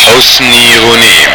حسني غنيم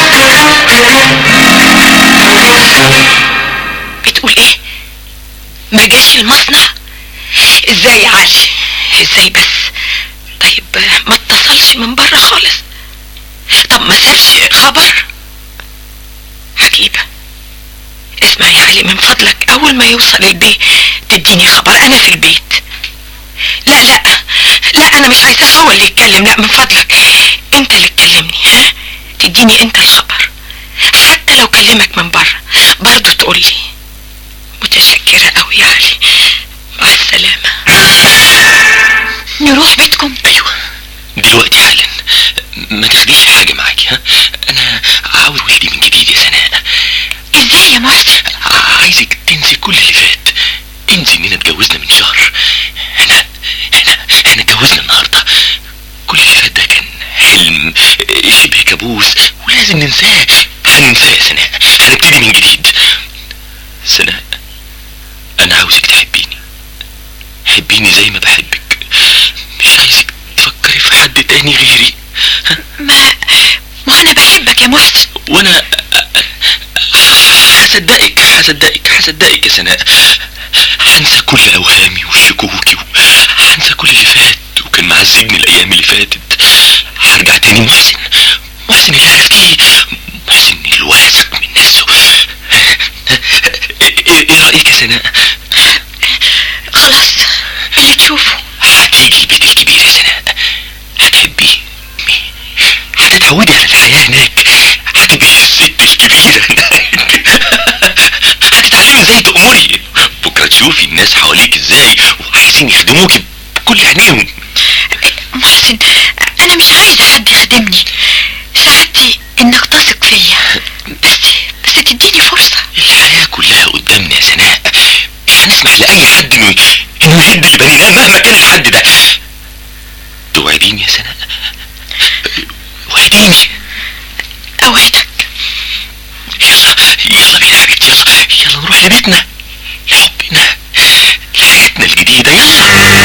بتقول ايه ما جاش المصنع ازاي يا علي ازاي بس طيب ما اتصلش من بره خالص طب ما سابش خبر عجيبة اسمع يا علي من فضلك اول ما يوصل البيت تديني خبر انا في البيت لا لا لا انا مش عايزاه هو اللي يتكلم لا من فضلك انت اللي تكلمني ها تديني انت الخبر حتى لو كلمك من بره برضه تقول لي متشكرة قوي يا علي مع السلامة نروح بيتكم ايوه دلوقتي حالا ما تاخديش حاجه معاكي ها انا عاوز ولدي من جديد يا سناء ازاي يا محسن عايزك تنسي كل اللي فات انسي اننا اتجوزنا من شهر احنا احنا احنا اتجوزنا النهارده كل اللي فات ده كان حلم شبه كابوس ولازم ننساه هننساه يا سناء هنبتدي من جديد سناء انا عاوزك تحبيني حبيني زي ما بحبك مش عايزك تفكري في حد تاني غيري ها؟ ما ما انا بحبك يا محسن وانا هصدقك هصدقك هصدقك يا سناء هنسى كل اوهامي وشكوكي هنسى كل اللي فات وكان معذبني الايام اللي فاتت هرجع تاني محسن محسن اللي عرفتيه محسن الواثق من نفسه ايه إيه رايك يا سناء خلاص اللي تشوفه هتيجي البيت الكبير يا سناء هتحبيه هتتعودي على الحياة هناك هتبقي الست الكبيرة هناك هتتعلمي ازاي تأمري بكرة تشوفي الناس حواليك ازاي وعايزين يخدموكي بكل عينيهم محسن انا مش عايزة حد يخدمني سعادتي انك تثق فيا بس بس تديني فرصة الحياة كلها قدامنا يا سناء مش هنسمح لأي حد انه انه يهد اللي بنيناه مهما كان الحد ده توعديني يا سناء وعديني اوعدك يلا يلا بينا يا حبيبتي يلا يلا نروح لبيتنا